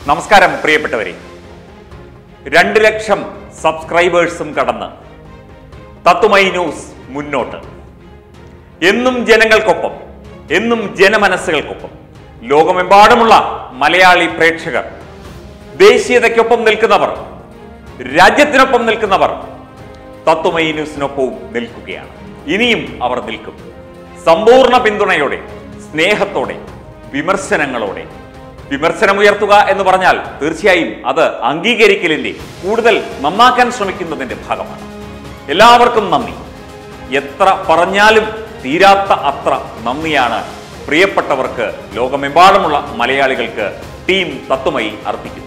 നമസ്കാരം പ്രിയപ്പെട്ടവരെ രണ്ട് ലക്ഷം സബ്സ്ക്രൈബേഴ്സും കടന്ന് തത്തുമൈ ന്യൂസ് മുന്നോട്ട് എന്നും ജനങ്ങൾക്കൊപ്പം എന്നും ജനമനസ്സുകൾക്കൊപ്പം ലോകമെമ്പാടുമുള്ള മലയാളി പ്രേക്ഷകർ ദേശീയതയ്ക്കൊപ്പം നിൽക്കുന്നവർ രാജ്യത്തിനൊപ്പം നിൽക്കുന്നവർ തത്വമൈ ന്യൂസിനൊപ്പവും നിൽക്കുകയാണ് ഇനിയും അവർ നിൽക്കും സമ്പൂർണ്ണ പിന്തുണയോടെ സ്നേഹത്തോടെ വിമർശനങ്ങളോടെ വിമർശനമുയർത്തുക എന്ന് പറഞ്ഞാൽ തീർച്ചയായും അത് അംഗീകരിക്കലിന്റെ കൂടുതൽ നന്നാക്കാൻ ശ്രമിക്കുന്നതിന്റെ ഭാഗമാണ് എല്ലാവർക്കും നന്ദി എത്ര പറഞ്ഞാലും തീരാത്ത അത്ര നന്ദിയാണ് പ്രിയപ്പെട്ടവർക്ക് ലോകമെമ്പാടുമുള്ള മലയാളികൾക്ക് ടീം തത്വമയി അർപ്പിക്കുന്നത്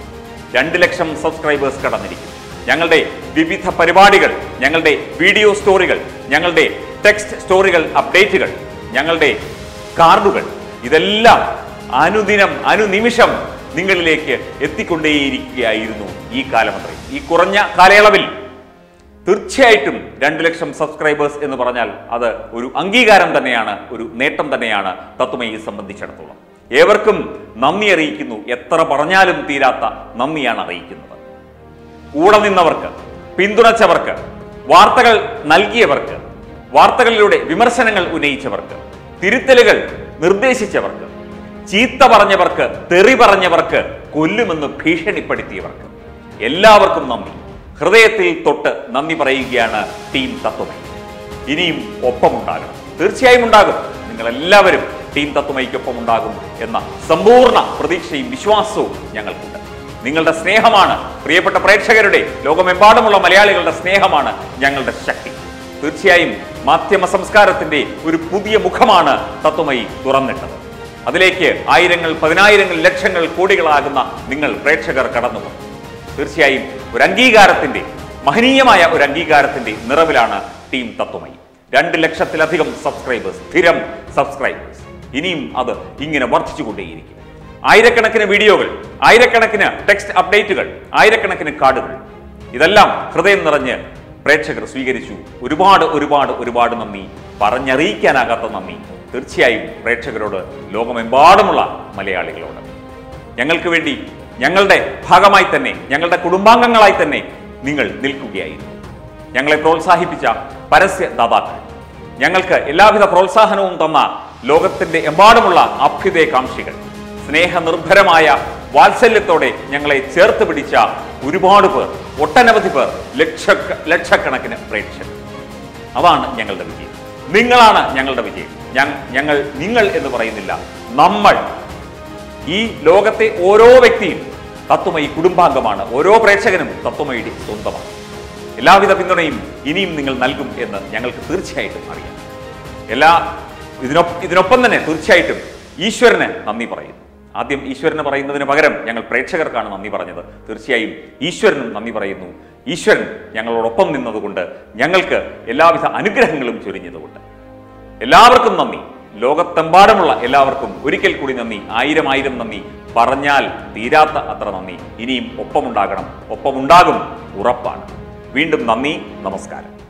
രണ്ട് ലക്ഷം സബ്സ്ക്രൈബേഴ്സ് കടന്നിരിക്കുന്നു ഞങ്ങളുടെ വിവിധ പരിപാടികൾ ഞങ്ങളുടെ വീഡിയോ സ്റ്റോറികൾ ഞങ്ങളുടെ ടെക്സ്റ്റ് സ്റ്റോറികൾ അപ്ഡേറ്റുകൾ ഞങ്ങളുടെ കാർഡുകൾ ഇതെല്ലാം അനുദിനം അനുനിമിഷം നിങ്ങളിലേക്ക് എത്തിക്കൊണ്ടേയിരിക്കുകയായിരുന്നു ഈ കാലമത്രയും ഈ കുറഞ്ഞ കാലയളവിൽ തീർച്ചയായിട്ടും രണ്ട് ലക്ഷം സബ്സ്ക്രൈബേഴ്സ് എന്ന് പറഞ്ഞാൽ അത് ഒരു അംഗീകാരം തന്നെയാണ് ഒരു നേട്ടം തന്നെയാണ് തത്വമയെ സംബന്ധിച്ചിടത്തോളം ഏവർക്കും നന്ദി അറിയിക്കുന്നു എത്ര പറഞ്ഞാലും തീരാത്ത നന്ദിയാണ് അറിയിക്കുന്നത് കൂടെ നിന്നവർക്ക് പിന്തുണച്ചവർക്ക് വാർത്തകൾ നൽകിയവർക്ക് വാർത്തകളിലൂടെ വിമർശനങ്ങൾ ഉന്നയിച്ചവർക്ക് തിരുത്തലുകൾ നിർദ്ദേശിച്ചവർക്ക് ചീത്ത പറഞ്ഞവർക്ക് തെറി പറഞ്ഞവർക്ക് കൊല്ലുമെന്ന് ഭീഷണിപ്പെടുത്തിയവർക്ക് എല്ലാവർക്കും നന്ദി ഹൃദയത്തിൽ തൊട്ട് നന്ദി പറയുകയാണ് ടീം തത്വമൈ ഇനിയും ഒപ്പമുണ്ടാകണം തീർച്ചയായും ഉണ്ടാകും നിങ്ങൾ എല്ലാവരും ടീം തത്വമൈക്കൊപ്പം ഉണ്ടാകും എന്ന സമ്പൂർണ്ണ പ്രതീക്ഷയും വിശ്വാസവും ഞങ്ങൾക്കുണ്ട് നിങ്ങളുടെ സ്നേഹമാണ് പ്രിയപ്പെട്ട പ്രേക്ഷകരുടെ ലോകമെമ്പാടുമുള്ള മലയാളികളുടെ സ്നേഹമാണ് ഞങ്ങളുടെ ശക്തി തീർച്ചയായും മാധ്യമ സംസ്കാരത്തിന്റെ ഒരു പുതിയ മുഖമാണ് തത്വമയി തുറന്നിട്ടത് അതിലേക്ക് ആയിരങ്ങൾ പതിനായിരങ്ങൾ ലക്ഷങ്ങൾ കോടികളാകുന്ന നിങ്ങൾ പ്രേക്ഷകർ കടന്നു വന്നു തീർച്ചയായും ഒരു അംഗീകാരത്തിന്റെ മഹനീയമായ ഒരു അംഗീകാരത്തിന്റെ നിറവിലാണ് ടീം തത്വമയി രണ്ട് ലക്ഷത്തിലധികം സബ്സ്ക്രൈബേഴ്സ് സ്ഥിരം സബ്സ്ക്രൈബേഴ്സ് ഇനിയും അത് ഇങ്ങനെ വർദ്ധിച്ചുകൊണ്ടേയിരിക്കും ആയിരക്കണക്കിന് വീഡിയോകൾ ആയിരക്കണക്കിന് ടെക്സ്റ്റ് അപ്ഡേറ്റുകൾ ആയിരക്കണക്കിന് കാർഡുകൾ ഇതെല്ലാം ഹൃദയം നിറഞ്ഞ് പ്രേക്ഷകർ സ്വീകരിച്ചു ഒരുപാട് ഒരുപാട് ഒരുപാട് നന്ദി പറഞ്ഞറിയിക്കാനാകാത്ത നന്ദി തീർച്ചയായും പ്രേക്ഷകരോട് ലോകമെമ്പാടുമുള്ള മലയാളികളോട് ഞങ്ങൾക്ക് വേണ്ടി ഞങ്ങളുടെ ഭാഗമായി തന്നെ ഞങ്ങളുടെ കുടുംബാംഗങ്ങളായി തന്നെ നിങ്ങൾ നിൽക്കുകയായിരുന്നു ഞങ്ങളെ പ്രോത്സാഹിപ്പിച്ച പരസ്യ ദാതാക്കൾ ഞങ്ങൾക്ക് എല്ലാവിധ പ്രോത്സാഹനവും തന്ന ലോകത്തിന്റെ എമ്പാടുമുള്ള അഭ്യുദയകാംക്ഷികൾ സ്നേഹനിർഭരമായ വാത്സല്യത്തോടെ ഞങ്ങളെ ചേർത്ത് പിടിച്ച ഒരുപാട് പേർ ഒട്ടനവധി പേർ ലക്ഷ ലക്ഷക്കണക്കിന് പ്രേക്ഷകർ അതാണ് ഞങ്ങളുടെ വിജയം നിങ്ങളാണ് ഞങ്ങളുടെ വിജയം ഞ- ഞങ്ങൾ നിങ്ങൾ എന്ന് പറയുന്നില്ല നമ്മൾ ഈ ലോകത്തെ ഓരോ വ്യക്തിയും തത്വമയി കുടുംബാംഗമാണ് ഓരോ പ്രേക്ഷകനും തത്വമയുടെ സ്വന്തമാണ് എല്ലാവിധ പിന്തുണയും ഇനിയും നിങ്ങൾ നൽകും എന്ന് ഞങ്ങൾക്ക് തീർച്ചയായിട്ടും അറിയാം എല്ലാ ഇതിനൊപ്പം ഇതിനൊപ്പം തന്നെ തീർച്ചയായിട്ടും ഈശ്വരന് നന്ദി പറയുന്നു ആദ്യം ഈശ്വരന് പറയുന്നതിന് പകരം ഞങ്ങൾ പ്രേക്ഷകർക്കാണ് നന്ദി പറഞ്ഞത് തീർച്ചയായും ഈശ്വരനും നന്ദി പറയുന്നു ഈശ്വരൻ ഞങ്ങളോടൊപ്പം നിന്നതുകൊണ്ട് ഞങ്ങൾക്ക് എല്ലാവിധ അനുഗ്രഹങ്ങളും ചൊരിഞ്ഞതുകൊണ്ട് എല്ലാവർക്കും നന്ദി ലോകത്തെമ്പാടുമുള്ള എല്ലാവർക്കും ഒരിക്കൽ കൂടി നന്ദി ആയിരം ആയിരം നന്ദി പറഞ്ഞാൽ തീരാത്ത അത്ര നന്ദി ഇനിയും ഒപ്പമുണ്ടാകണം ഒപ്പമുണ്ടാകും ഉറപ്പാണ് വീണ്ടും നന്ദി നമസ്കാരം